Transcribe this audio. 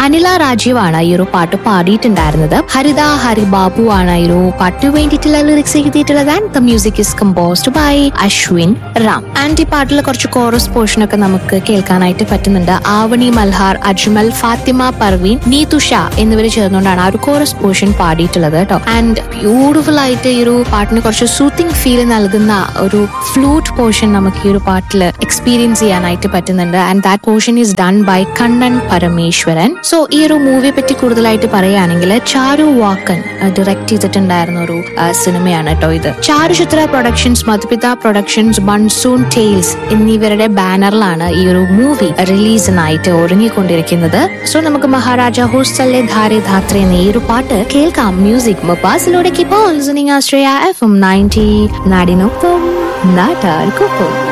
അനില രാജീവാണ് ഈ ഒരു പാട്ട് പാടിയിട്ടുണ്ടായിരുന്നത് ഹരിത ഹരിബാബു ആണ് ഈ ഒരു പാട്ടിന് വേണ്ടിയിട്ടുള്ള ലിറിക്സ് എഴുതിയിട്ടുള്ളത് and the music is composed by Ashwin Ram and ഈ പാട്ടിൽ കുറച്ച് കോറസ് പോർഷൻ ഒക്കെ നമുക്ക് കേൾക്കാനായിട്ട് പറ്റുന്നുണ്ട് ആവണി മൽഹാർ അജ്മൽ ഫാത്തിമ പർവീൻ നീതുഷ എന്നിവർ ചേർന്നുകൊണ്ടാണ് ആ ഒരു കോറസ് പോർഷൻ പാടിയിട്ടുള്ളത് കേട്ടോ ആൻഡ് ബ്യൂട്ടിഫുൾ ആയിട്ട് ഈ ഒരു പാട്ടിന് കുറച്ച് സൂത്തിങ് ഫീൽ നൽകുന്ന ഒരു ഫ്ലൂട്ട് പോർഷൻ നമുക്ക് ഈ ഒരു പാട്ടിൽ എക്സ്പീരിയൻസ് ചെയ്യാനായിട്ട് പറ്റുന്നുണ്ട് and that portion is done by Kannan Parameswaran so ഈ ഒരു മൂവിയെ പറ്റി കൂടുതലായിട്ട് പറയുകയാണെങ്കിൽ ചാരു വാക്കൻ ഡയറക്ട് ചെയ്തിട്ടുണ്ടായിരുന്ന ഒരു ആ, സിനിമയാണ് കേട്ടോ ഇത് Charuchitra productions Madhupita productions monsoon tales എന്നിവരുടെ ബാനറിലാണ് ഈ ഒരു മൂവി റിലീസിനായിട്ട് ഒരുങ്ങിക്കൊണ്ടിരിക്കുന്നത് സോ നമുക്ക് മഹാരാജ ഹോസ്റ്റലിലെ ധാരെ ധാത്രെ എന്ന ഈ ഒരു പാട്ട് കേൾക്കാം മ്യൂസിക് മപ്പാസിലൂടെ ഇപ്പോൾ listening Ashraya F M ninety നാടിനൊപ്പം നാട്ടാർക്കൊപ്പം